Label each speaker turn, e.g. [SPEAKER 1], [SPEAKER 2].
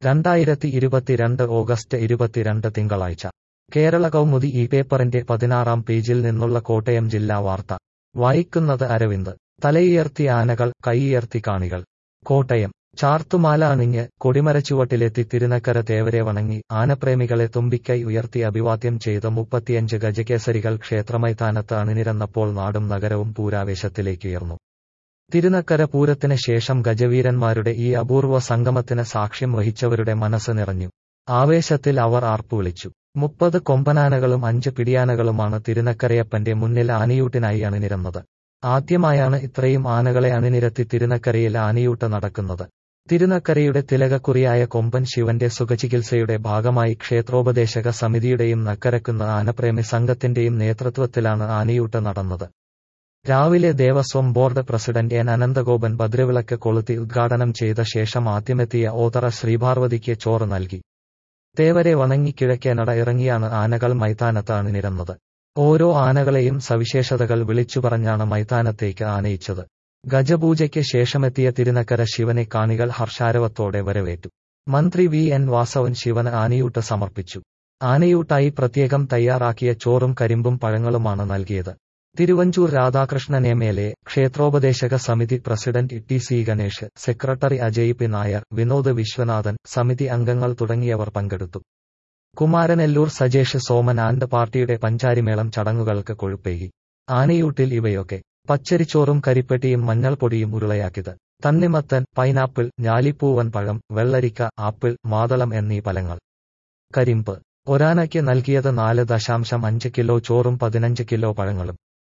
[SPEAKER 1] രണ്ടായിരത്തി ഇരുപത്തിരണ്ട് ഓഗസ്റ്റ് ഇരുപത്തിരണ്ട് തിങ്കളാഴ്ച കേരള കൗമുദി ഈ പേപ്പറിന്റെ പതിനാറാം പേജിൽ നിന്നുള്ള കോട്ടയം ജില്ലാ വാർത്ത വായിക്കുന്നത് അരവിന്ദ് തലയുയർത്തി ആനകൾ കൈയുയർത്തി കാണികൾ കോട്ടയം ചാർത്തുമാല അണിഞ്ഞ് കൊടിമരച്ചുവട്ടിലെത്തി തിരുനക്കര തേവരെ വണങ്ങി ആനപ്രേമികളെ തുമ്പിക്കൈ ഉയർത്തി അഭിവാദ്യം ചെയ്ത മുപ്പത്തിയഞ്ച് ഗജകേസരികൾ ക്ഷേത്രമൈതാനത്ത് അണിനിരന്നപ്പോൾ നാടും നഗരവും പൂരാവേശത്തിലേക്കുയർന്നു തിരുനക്കര പൂരത്തിന് ശേഷം ഗജവീരന്മാരുടെ ഈ അപൂർവ സംഗമത്തിന് സാക്ഷ്യം വഹിച്ചവരുടെ മനസ്സ് നിറഞ്ഞു ആവേശത്തിൽ അവർ ആർപ്പുവിളിച്ചു മുപ്പത് കൊമ്പനാനകളും അഞ്ച് പിടിയാനകളുമാണ് തിരുനക്കരയപ്പന്റെ മുന്നിൽ ആനയൂട്ടിനായി അണിനിരന്നത് ആദ്യമായാണ് ഇത്രയും ആനകളെ അണിനിരത്തി തിരുനക്കരയിൽ ആനയൂട്ട് നടക്കുന്നത് തിരുനക്കരയുടെ തിലകക്കുറിയായ കൊമ്പൻ ശിവന്റെ സുഖചികിത്സയുടെ ഭാഗമായി ക്ഷേത്രോപദേശക സമിതിയുടെയും നക്കരക്കുന്ന ആനപ്രേമി സംഘത്തിന്റെയും നേതൃത്വത്തിലാണ് ആനയൂട്ട് നടന്നത് രാവിലെ Devaswom board president N Ananthagopan ഭദ്രവിളക്ക് കൊളുത്തി ഉദ്ഘാടനം ചെയ്ത ശേഷം ആദ്യമെത്തിയ ഓതറ ശ്രീപാർവതിക്ക് ചോറ് നൽകി തേവരെ വണങ്ങി കിഴക്കേ നട ഇറങ്ങിയാണ് ആനകൾ മൈതാനത്ത് അണിനിരന്നത് ഓരോ ആനകളെയും സവിശേഷതകൾ വിളിച്ചു പറഞ്ഞാണ് മൈതാനത്തേക്ക് ആനയിച്ചത് ഗജപൂജയ്ക്ക് ശേഷമെത്തിയ തിരുനക്കര ശിവനെ കാണികൾ ഹർഷാരവത്തോടെ വരവേറ്റു മന്ത്രി വി എൻ വാസവൻ ശിവന് ആനയൂട്ട് സമർപ്പിച്ചു ആനയൂട്ടായി പ്രത്യേകം തയ്യാറാക്കിയ ചോറും കരിമ്പും പഴങ്ങളുമാണ് നൽകിയത് Thiruvanchoor Radhakrishnan M L A ക്ഷേത്രോപദേശക സമിതി president T C Ganesh secretary Ajay P Nair Vinod Viswanathan സമിതി അംഗങ്ങൾ തുടങ്ങിയവർ പങ്കെടുത്തു കുമാരനെല്ലൂർ സജേഷ് സോമൻ ആൻഡ് പാർട്ടിയുടെ പഞ്ചാരിമേളം ചടങ്ങുകൾക്ക് കൊഴുപ്പേകി ആനയൂട്ടിൽ ഇവയൊക്കെ പച്ചരിച്ചോറും കരിപ്പെട്ടിയും മഞ്ഞൾപ്പൊടിയും ഉരുളയാക്കിയത് തണ്ണിമത്തൻ പൈനാപ്പിൾ ഞാലിപ്പൂവൻ പഴം വെള്ളരിക്ക ആപ്പിൾ മാതളം എന്നീ ഫലങ്ങൾ കരിമ്പ് ഒരാനയ്ക്ക് നൽകിയത് നാല് ദശാംശം അഞ്ച് കിലോ ചോറും പതിനഞ്ച് കിലോ പഴങ്ങളും